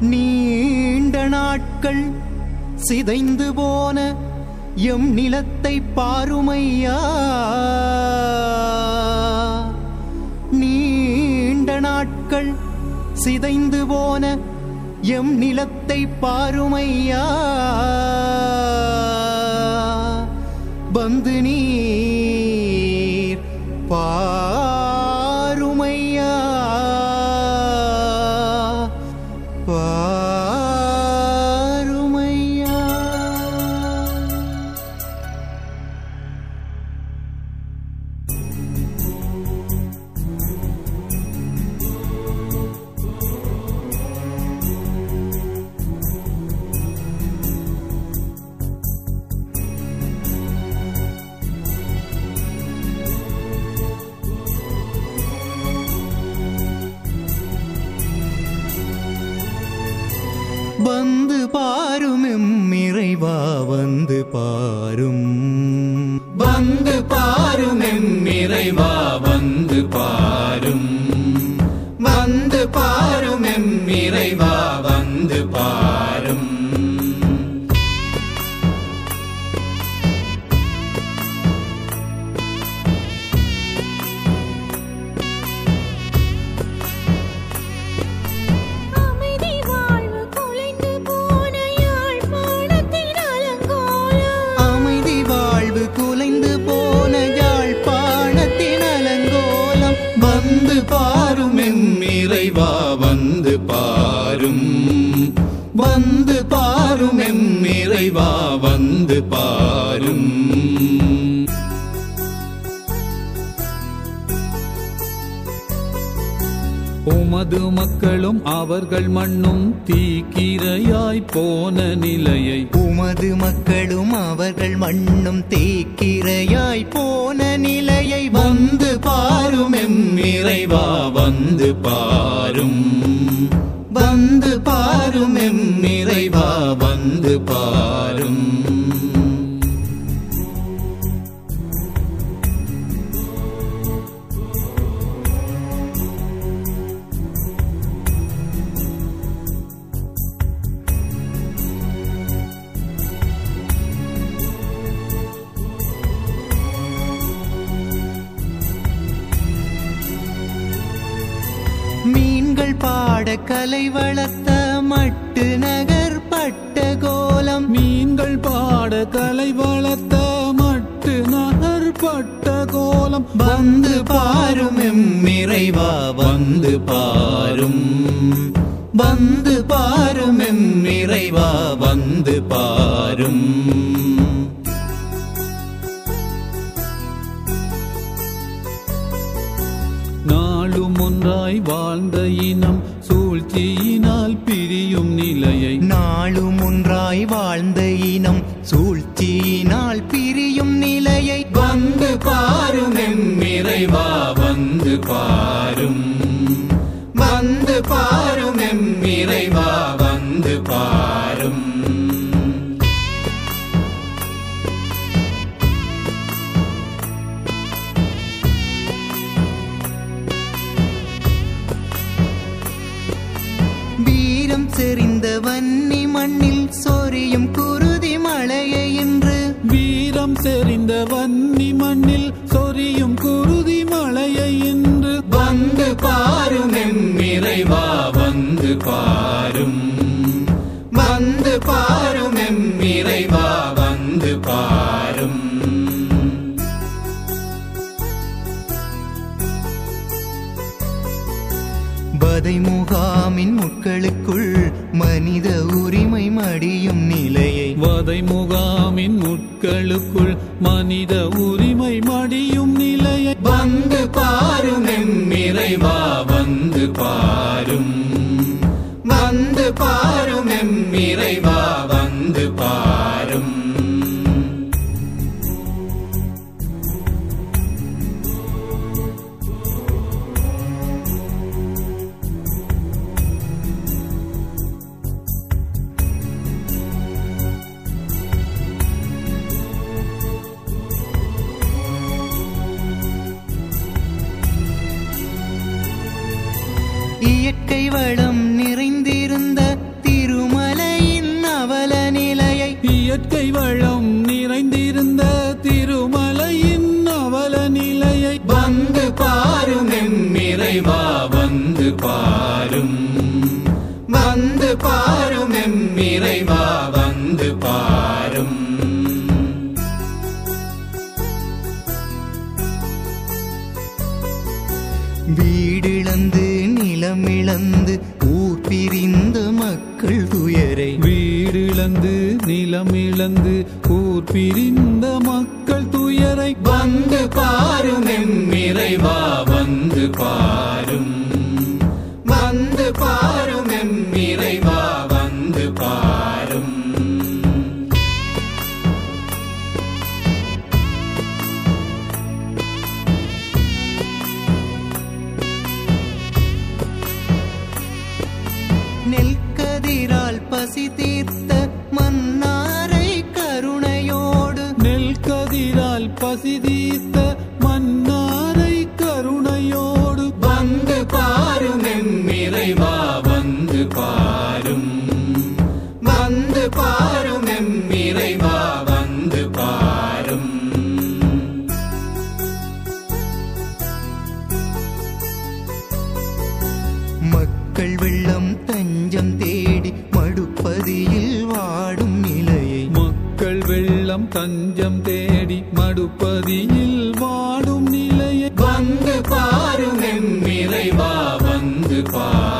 நீண்ட நாட்கள் சிதைந்து போன எம் நிலத்தை பாருமையா நீண்ட நாட்கள் சிதைந்து போன எம் நிலத்தை பாருமையா வந்து நீர் பாருமையா பாருமையா வந்து பாரும் எம்மிறைவா வந்து பாரும் வந்து பாரும் எம்மிறைவா வந்து பாரும் வந்து பாரும் எம்மிறைவா வந்து பாரும் அமைதி வாழ்வு குலைந்து போன யாழ்ப்பாணத்தின் அலங்கோலம் அமைதி வாழ்வு குலைந்து போன யாழ்ப்பாணத்தின் அலங்கோலம் வந்து பாரும் எம்மிறைவா வந்து பாரும் வந்து பாரும் எம்மிறைவா வந்து பாரும் உமது மக்களும் அவர்கள் மண்ணும் தீக்கிரையாய் போன நிலையை உமது மக்களும் அவர்கள் மண்ணும் தேக்கிரையாய் போன நிலையை வந்து பாரும் எம்மிறைவா வந்து பாரும் வந்து பாரும் எம்மிறைவா வந்து பாரும் மீன்கள் பாட கலை வளர்த்த மட்டு நகர் பட்ட கோலம் மீன்கள் பாட கலை வளர்த்த மட்டு நகர் பட்ட கோலம் வந்து பாரும் எம்மிறைவா வந்து பாரும் வந்து பாரும் எம்மிறைவா வந்து பாரும் நாளும் ஒன்றாய் வாழ்ந்த இனம் சூழ்ச்சியினால் பிரியும் நிலையை நாளும் ஒன்றாய் வாழ்ந்த இனம் சூழ்ச்சியினால் பிரியும் நிலையை வந்து பாரும் எம்மிறைவா வந்து பாரும் வந்து பாரும் எம்மிறைவா வந்து பாரும் வீரம் செறிந்த வன்னி மண்ணில் சொரியும் குருதி மழையை இன்று வீரம் செறிந்த வன்னி மண்ணில் சொரியும் குருதி மலையை இன்று வந்து பாரும் எம்மிறைவா வந்து பாரும் வந்து பாரும் எம்மிறைவா வந்து பாரும் வதை முகாமின் முட்களுக்குள் மனித உரிமை மடியும் நிலையை வதை முகாமின் முட்களுக்குள் மனித உரிமை மடியும் நிலையை வந்து பாரும் எம்மிறைவா வந்து பாரும் வந்து பாரும் எம்மிறைவா வந்து பாரும் இயற்கை வளம் நிறைந்திருந்த இறைவா வந்து பாரும் வந்து பாரும் எம் இறைவா வந்து பாரும் வீடிழந்து நிலமிழந்து ஊர் பிரிந்த மக்கள் துயரை வீடிழந்து நிலமிழந்து ஊர் பிரிந்த மக்கள் துயரை வந்து பாரும் எம் இறைவா வந்து பாரும் வந்து பாரும் எம் இறைவா வந்து பாரும் நெல்கதிரால் பசி தீர்த்த மன்னாரை கருணையோடு நெல் கதிரால் பசி தீர்த்த மன்னாரை கருணையோடு வந்து பாரும் எம் இறைவா வந்து பாரும் வந்து பாரும் எம் இறைவா வந்து பாரும் மக்கள் வெள்ளம் தஞ்சம் தேடி மடுப்பதியில் வாடும் நிலையை மக்கள் வெள்ளம் தஞ்சம் தேடி மடுப்பதியில் வாடும் நிலையை வந்து பாரும் எம் இறைவா வந்து பாரும்